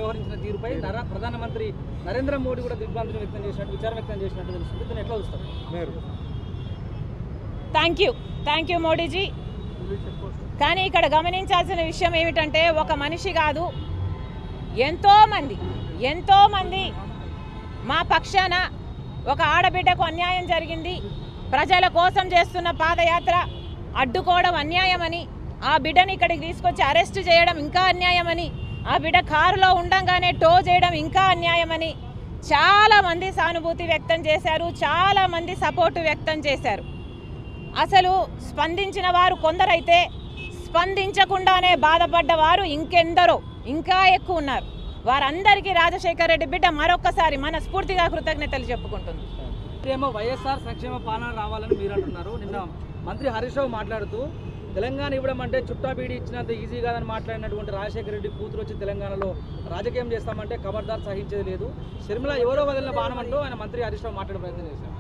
వ్యవహరించిన తీరుపై నర- ప్రధానమంత్రి నరేంద్ర మోడీ కూడా దిగ్భ్రాంతిని వ్యక్తం చేసినట్టు విచారం వ్యక్తం చేసినట్టు తెలుస్తుంది దీన్ని ఎట్లా చూస్తారు thank you thank you Modiji కానీ ఇక్కడ గమనించాల్సిన విషయం ఏమిటంటే ఒక మనిషి కాదు ఎంతోమంది ఎంతోమంది మా పక్షాన ఒక ఆడబిడ్డకు అన్యాయం జరిగింది ప్రజల కోసం చేస్తున్న పాదయాత్ర అడ్డుకోవడం అన్యాయమని ఆ బిడ్డని ఇక్కడికి తీసుకొచ్చి అరెస్ట్ చేయడం ఇంకా అన్యాయమని ఆ బిడ్డ కారులో ఉండంగానే టో చేయడం ఇంకా అన్యాయమని చాలా మంది సానుభూతి వ్యక్తం చేశారు చాలా మంది సపోర్టు వ్యక్తం చేశారు అసలు స్పందించిన వారు కొందరైతే స్పందించకుండానే బాధపడ్డ వారు ఇంకెందరో ఇంకా ఎక్కువ ఉన్నారు వారందరికీ రాజశేఖర రెడ్డి బిడ్డ మరొక్కసారి మనస్ఫూర్తిగా కృతజ్ఞతలు చెప్పుకుంటుంది ఏమో వైఎస్ఆర్ సంక్షేమ పాలన రావాలని మీరు అంటున్నారు నిన్న మంత్రి హరీష్ రావు మాట్లాడుతూ తెలంగాణ ఇవ్వడం అంటే చుట్టా బీడి ఇచ్చినంత ఈజీ కాదని మాట్లాడినటువంటి రాజశేఖర రెడ్డి కూతురు వచ్చి తెలంగాణలో రాజకీయం చేస్తామంటే ఖబర్దార్ సహించేది లేదు షర్మిల ఎవరో వదిలిన బాణం అంటూ ఆయన మంత్రి హరీష్ రావు మాట్లాడే ప్రయత్నం చేశారు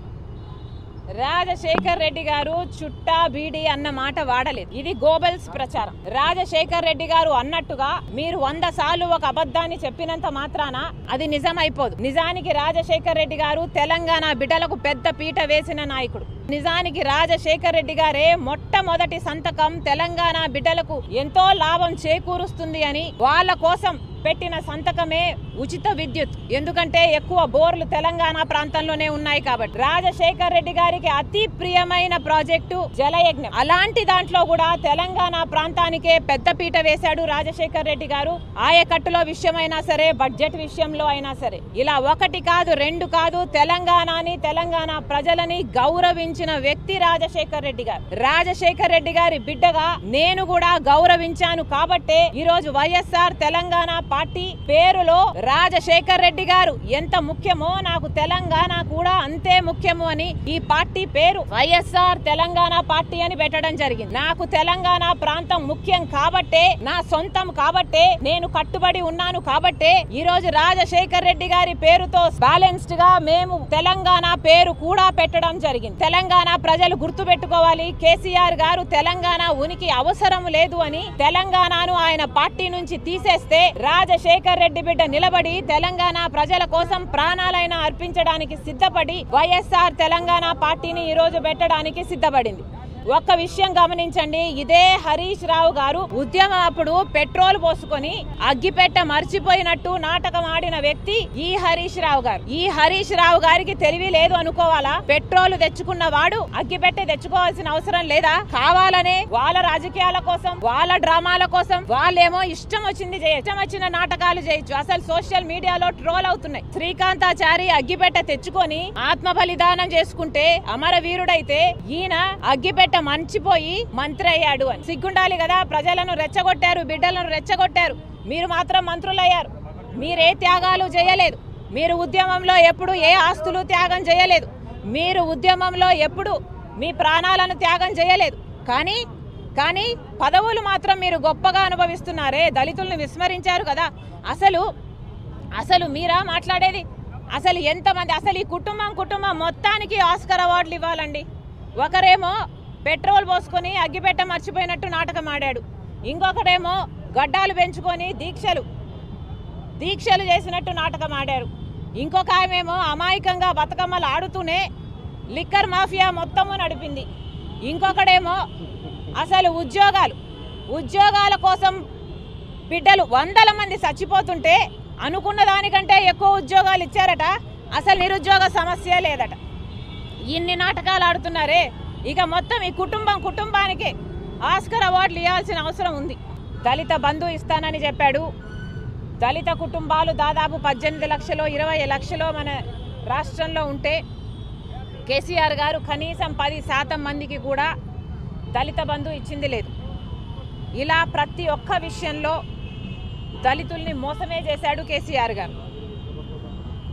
రాజశేఖర్ రెడ్డి గారు చుట్టా బీడి అన్న మాట వాడలేదు ఇది గోబల్స్ ప్రచారం రాజశేఖర్ రెడ్డి గారు అన్నట్టుగా మీరు వంద సార్లు ఒక అబద్ధాన్ని చెప్పినంత మాత్రాన అది నిజమైపోదు నిజానికి రాజశేఖర్ రెడ్డి గారు తెలంగాణ బిడ్డలకు పెద్ద పీట వేసిన నాయకుడు నిజానికి రాజశేఖర్ రెడ్డి గారే మొట్టమొదటి సంతకం తెలంగాణ బిడ్డలకు ఎంతో లాభం చేకూరుస్తుంది అని వాళ్ళ కోసం పెట్టిన సంతకమే ఉచిత విద్యుత్ ఎందుకంటే ఎక్కువ బోర్లు తెలంగాణ ప్రాంతంలోనే ఉన్నాయి కాబట్టి రాజశేఖర్ రెడ్డి గారికి అతి ప్రియమైన ప్రాజెక్టు జలయజ్ఞం అలాంటి దాంట్లో కూడా తెలంగాణ ప్రాంతానికే పెద్దపీట వేశాడు రాజశేఖర్ రెడ్డి గారు ఆయకట్టులో విషయమైనా సరే బడ్జెట్ విషయంలో అయినా సరే ఇలా ఒకటి కాదు రెండు కాదు తెలంగాణని తెలంగాణ ప్రజలని గౌరవించిన వ్యక్తి రాజశేఖర్ రెడ్డి గారు రాజశేఖర్ రెడ్డి గారి బిడ్డగా నేను కూడా గౌరవించాను కాబట్టే ఈ రోజు వైఎస్ఆర్ తెలంగాణ పార్టీ పేరులో రాజశేఖర్ రెడ్డి గారు ఎంత ముఖ్యమో నాకు తెలంగాణ కూడా అంతే ముఖ్యము అని ఈ పార్టీ పేరు వైఎస్ఆర్ తెలంగాణ పార్టీ అని పెట్టడం జరిగింది నాకు తెలంగాణ ప్రాంతం ముఖ్యం కాబట్టే నా సొంతం కాబట్టే నేను కట్టుబడి ఉన్నాను కాబట్టే ఈ రోజు రాజశేఖర్ రెడ్డి గారి పేరుతో బ్యాలెన్స్డ్ గా మేము తెలంగాణ పేరు కూడా పెట్టడం జరిగింది తెలంగాణ ప్రజలు గుర్తు పెట్టుకోవాలి కేసీఆర్ గారు తెలంగాణ ఉనికి అవసరం లేదు అని తెలంగాణను ఆయన పార్టీ నుంచి తీసేస్తే రాజశేఖర్ రెడ్డి బిడ్డ నిలబడి తెలంగాణ ప్రజల కోసం ప్రాణాలైనా అర్పించడానికి సిద్ధపడి వైఎస్ఆర్ తెలంగాణ పార్టీని ఈ రోజు పెట్టడానికి సిద్ధపడింది ఒక్క విషయం గమనించండి ఇదే హరీష్ రావు గారు ఉద్యమం అప్పుడు పెట్రోల్ పోసుకొని అగ్గిపెట్ట మర్చిపోయినట్టు నాటకం ఆడిన వ్యక్తి ఈ హరీష్ రావు గారు ఈ హరీష్ రావు గారికి తెలివి లేదు అనుకోవాలా పెట్రోల్ తెచ్చుకున్న వాడు అగ్గిపెట్టె తెచ్చుకోవాల్సిన అవసరం లేదా కావాలనే వాళ్ళ రాజకీయాల కోసం వాళ్ళ డ్రామాల కోసం వాళ్ళేమో ఇష్టం వచ్చింది చేయొచ్చు ఇష్టం వచ్చిన నాటకాలు చేయొచ్చు అసలు సోషల్ మీడియాలో ట్రోల్ అవుతున్నాయి శ్రీకాంతాచారి అగ్గిపెట్టె తెచ్చుకొని ఆత్మ బలిదానం చేసుకుంటే అమరవీరుడైతే ఈయన అగ్గిపెట్ట మంచిపోయి మంత్రి అయ్యాడు అని సిగ్గుండాలి కదా ప్రజలను రెచ్చగొట్టారు బిడ్డలను రెచ్చగొట్టారు మీరు మాత్రం మంత్రులయ్యారు మీరే త్యాగాలు చేయలేదు మీరు ఉద్యమంలో ఎప్పుడు ఏ ఆస్తులు త్యాగం చేయలేదు మీరు ఉద్యమంలో ఎప్పుడు మీ ప్రాణాలను త్యాగం చేయలేదు కానీ కానీ పదవులు మాత్రం మీరు గొప్పగా అనుభవిస్తున్నారే దళితులను విస్మరించారు కదా అసలు అసలు మీరా మాట్లాడేది అసలు ఎంతమంది అసలు ఈ కుటుంబం కుటుంబం మొత్తానికి ఆస్కర్ అవార్డులు ఇవ్వాలండి ఒకరేమో పెట్రోల్ పోసుకొని అగ్గిపెట్ట మర్చిపోయినట్టు నాటకం ఆడాడు ఇంకొకడేమో గడ్డాలు పెంచుకొని దీక్షలు దీక్షలు చేసినట్టు నాటకం ఆడారు ఇంకొక ఆమెమో అమాయకంగా బతుకమ్మలు ఆడుతూనే లిక్కర్ మాఫియా మొత్తము నడిపింది ఇంకొకడేమో అసలు ఉద్యోగాలు ఉద్యోగాల కోసం బిడ్డలు వందల మంది చచ్చిపోతుంటే అనుకున్న దానికంటే ఎక్కువ ఉద్యోగాలు ఇచ్చారట అసలు నిరుద్యోగ సమస్య లేదట ఇన్ని నాటకాలు ఆడుతున్నారే ఇక మొత్తం ఈ కుటుంబం కుటుంబానికి ఆస్కర్ అవార్డులు ఇవ్వాల్సిన అవసరం ఉంది దళిత బంధు ఇస్తానని చెప్పాడు దళిత కుటుంబాలు దాదాపు పద్దెనిమిది లక్షలు ఇరవై లక్షలు మన రాష్ట్రంలో ఉంటే కేసీఆర్ గారు కనీసం పది శాతం మందికి కూడా దళిత బంధు ఇచ్చింది లేదు ఇలా ప్రతి ఒక్క విషయంలో దళితుల్ని మోసమే చేశాడు కేసీఆర్ గారు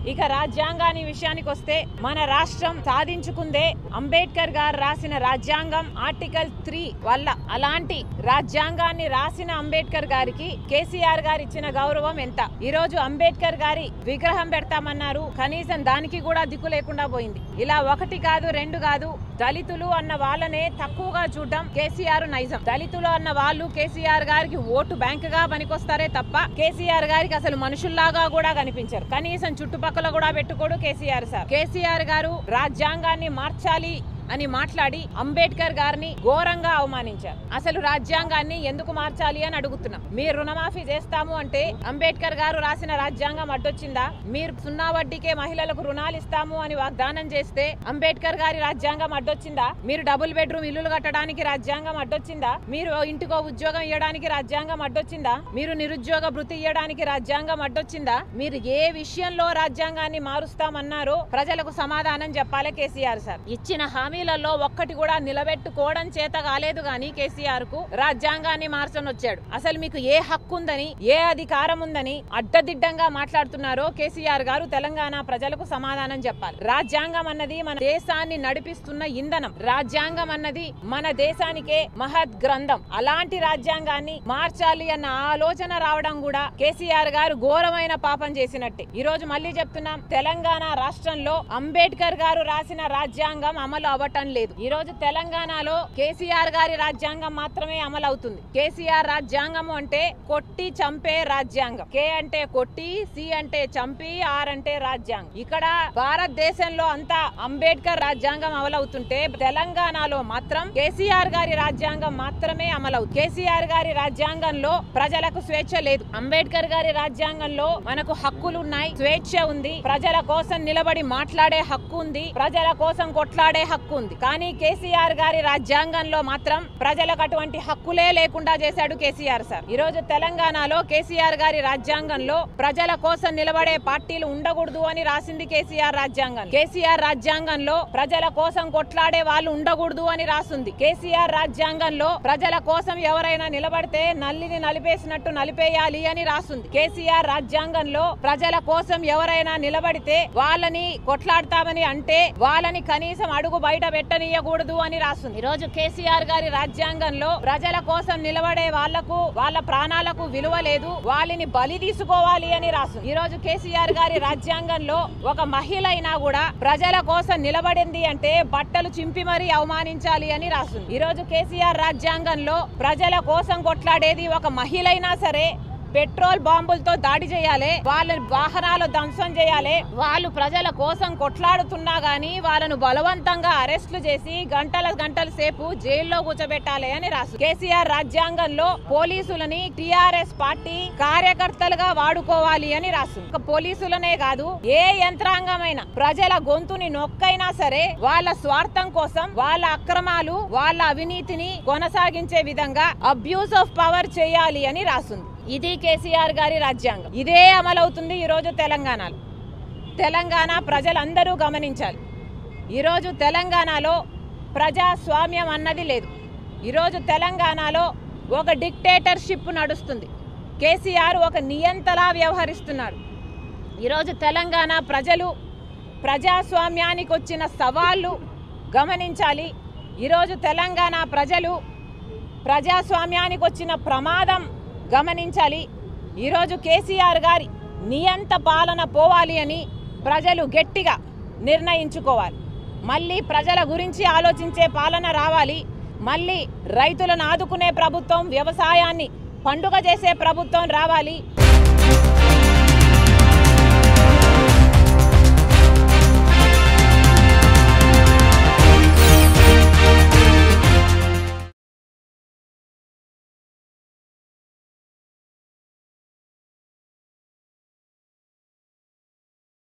ఇక రాజ్యాంగాన్ని విషయానికి వస్తే మన రాష్ట్రం సాధించుకుందే అంబేద్కర్ గారు రాసిన రాజ్యాంగం ఆర్టికల్ త్రీ వల్ల అలాంటి రాజ్యాంగాన్ని రాసిన అంబేద్కర్ గారికి కేసీఆర్ గారు ఇచ్చిన గౌరవం ఎంత ఈ రోజు అంబేద్కర్ గారి విగ్రహం పెడతామన్నారు కనీసం దానికి కూడా దిక్కు లేకుండా పోయింది ఇలా ఒకటి కాదు రెండు కాదు దళితులు అన్న వాళ్ళనే తక్కువగా చూడడం కేసీఆర్ నైజం దళితులు అన్న వాళ్ళు కేసీఆర్ గారికి ఓటు బ్యాంక్ గా పనికొస్తారే తప్ప కేసీఆర్ గారికి అసలు మనుషుల్లాగా కూడా కనిపించరు కనీసం చుట్టుపక్కల కూడా పెట్టుకోడు కేసీఆర్ సార్ కేసీఆర్ గారు రాజ్యాంగాన్ని మార్చాలి అని మాట్లాడి అంబేద్కర్ గారిని ఘోరంగా అవమానించారు అసలు రాజ్యాంగాన్ని ఎందుకు మార్చాలి అని అడుగుతున్నాం మీరు రుణమాఫీ చేస్తాము అంటే అంబేద్కర్ గారు రాసిన రాజ్యాంగం అడ్డొచ్చిందా మీరు సున్నా వడ్డీకే మహిళలకు రుణాలు ఇస్తాము అని వాగ్దానం చేస్తే అంబేద్కర్ గారి రాజ్యాంగం అడ్డొచ్చిందా మీరు డబుల్ బెడ్రూమ్ ఇల్లులు కట్టడానికి రాజ్యాంగం అడ్డొచ్చిందా మీరు ఇంటికో ఉద్యోగం ఇవ్వడానికి రాజ్యాంగం అడ్డొచ్చిందా మీరు నిరుద్యోగ భృతి ఇవ్వడానికి రాజ్యాంగం అడ్డొచ్చిందా మీరు ఏ విషయంలో రాజ్యాంగాన్ని మారుస్తామన్నారో ప్రజలకు సమాధానం చెప్పాలి కేసీఆర్ సార్ ఇచ్చిన హామీలలో ఒక్కటి కూడా నిలబెట్టుకోవడం చేత కాలేదు గాని కేసీఆర్ కు రాజ్యాంగాన్ని మార్చని వచ్చాడు అసలు మీకు ఏ హక్కు ఉందని ఏ అధికారం ఉందని అడ్డదిడ్డంగా మాట్లాడుతున్నారో కేసీఆర్ గారు తెలంగాణ ప్రజలకు సమాధానం చెప్పాలి రాజ్యాంగం అన్నది మన దేశాన్ని నడిపిస్తున్న ఇంధనం రాజ్యాంగం అన్నది మన దేశానికే మహత్ గ్రంథం అలాంటి రాజ్యాంగాన్ని మార్చాలి అన్న ఆలోచన రావడం కూడా కేసీఆర్ గారు ఘోరమైన పాపం చేసినట్టే ఈ రోజు మళ్ళీ చెప్తున్నాం తెలంగాణ రాష్ట్రంలో అంబేద్కర్ గారు రాసిన రాజ్యాంగం అమలు అవ్వటం లేదు ఈ రోజు తెలంగాణలో కేసీఆర్ గారి రాజ్యాంగం మాత్రమే అమలు అవుతుంది కేసీఆర్ రాజ్యాంగం అంటే కొట్టి చంపే రాజ్యాంగం కే అంటే కొట్టి సి అంటే చంపి ఆర్ అంటే రాజ్యాంగం ఇక్కడ భారతదేశంలో అంతా అంబేద్కర్ రాజ్యాంగం అమలవుతుంటే తెలంగాణలో మాత్రం కేసీఆర్ గారి రాజ్యాంగం మాత్రమే అమలవుతుంది కేసీఆర్ గారి రాజ్యాంగంలో ప్రజలకు స్వేచ్ఛ లేదు అంబేద్కర్ గారి రాజ్యాంగంలో మనకు హక్కులు ఉన్నాయి స్వేచ్ఛ ఉంది ప్రజల కోసం నిలబడి మాట్లాడే హక్కు ఉంది ప్రజల కోసం కొట్లాడే హక్కు ఉంది కానీ కేసీఆర్ గారి రాజ్యాంగంలో మాత్రం ప్రజలకు అటువంటి హక్కులే లేకుండా చేశాడు కేసీఆర్ సార్ ఈ రోజు తెలంగాణలో కేసీఆర్ గారి రాజ్యాంగంలో ప్రజల కోసం నిలబడే పార్టీలు ఉండకూడదు అని రాసింది కేసీఆర్ రాజ్యాంగం కేసీఆర్ రాజ్యాంగంలో ప్రజల కోసం కొట్లాడే వాళ్ళు ఉండకూడదు అని రాసింది కేసీఆర్ రాజ్యాంగంలో ప్రజల కోసం ఎవరైనా నిలబడితే నల్లిని నలిపేసినట్టు నలిపేయాలి అని రాసింది కేసీఆర్ రాజ్యాంగంలో ప్రజల కోసం ఎవరైనా నిలబడితే వాళ్ళని కొట్లాడతామని అంటే వాళ్ళని కనీసం అడుగు బయట పెట్టనీయకూడదు అని రాస్తుంది ఈ రోజు కేసీఆర్ గారి రాజ్యాంగంలో ప్రజల కోసం నిలబడే వాళ్లకు వాళ్ళ ప్రాణాలకు విలువ లేదు వాళ్ళని బలి తీసుకోవాలి అని రాస్తుంది ఈ రోజు కేసీఆర్ గారి రాజ్యాంగంలో ఒక మహిళ అయినా కూడా ప్రజల కోసం నిలబడింది అంటే బట్టలు చింపి మరీ అవమానించాలి అని రాస్తుంది ఈ రోజు కేసీఆర్ రాజ్యాంగంలో ప్రజల కోసం కొట్లాడేది ఒక మహిళ అయినా సరే పెట్రోల్ బాంబులతో దాడి చేయాలి వాళ్ళ వాహనాలు ధ్వంసం చేయాలి వాళ్ళు ప్రజల కోసం కొట్లాడుతున్నా గానీ వాళ్ళను బలవంతంగా అరెస్టులు చేసి గంటల గంటల సేపు జైల్లో కూర్చోబెట్టాలి అని రాసు కేసీఆర్ రాజ్యాంగంలో పోలీసులని టిఆర్ఎస్ పార్టీ కార్యకర్తలుగా వాడుకోవాలి అని రాసు ఒక పోలీసులనే కాదు ఏ యంత్రాంగమైన ప్రజల గొంతుని నొక్కైనా సరే వాళ్ళ స్వార్థం కోసం వాళ్ళ అక్రమాలు వాళ్ళ అవినీతిని కొనసాగించే విధంగా అబ్యూస్ ఆఫ్ పవర్ చేయాలి అని రాస్తుంది ఇది కేసీఆర్ గారి రాజ్యాంగం ఇదే అమలవుతుంది ఈరోజు తెలంగాణలో తెలంగాణ ప్రజలందరూ గమనించాలి ఈరోజు తెలంగాణలో ప్రజాస్వామ్యం అన్నది లేదు ఈరోజు తెలంగాణలో ఒక డిక్టేటర్షిప్ నడుస్తుంది కేసీఆర్ ఒక నియంతలా వ్యవహరిస్తున్నాడు ఈరోజు తెలంగాణ ప్రజలు ప్రజాస్వామ్యానికి వచ్చిన సవాళ్ళు గమనించాలి ఈరోజు తెలంగాణ ప్రజలు ప్రజాస్వామ్యానికి వచ్చిన ప్రమాదం గమనించాలి ఈరోజు కేసీఆర్ గారి నియంత పాలన పోవాలి అని ప్రజలు గట్టిగా నిర్ణయించుకోవాలి మళ్ళీ ప్రజల గురించి ఆలోచించే పాలన రావాలి మళ్ళీ రైతులను ఆదుకునే ప్రభుత్వం వ్యవసాయాన్ని పండుగ చేసే ప్రభుత్వం రావాలి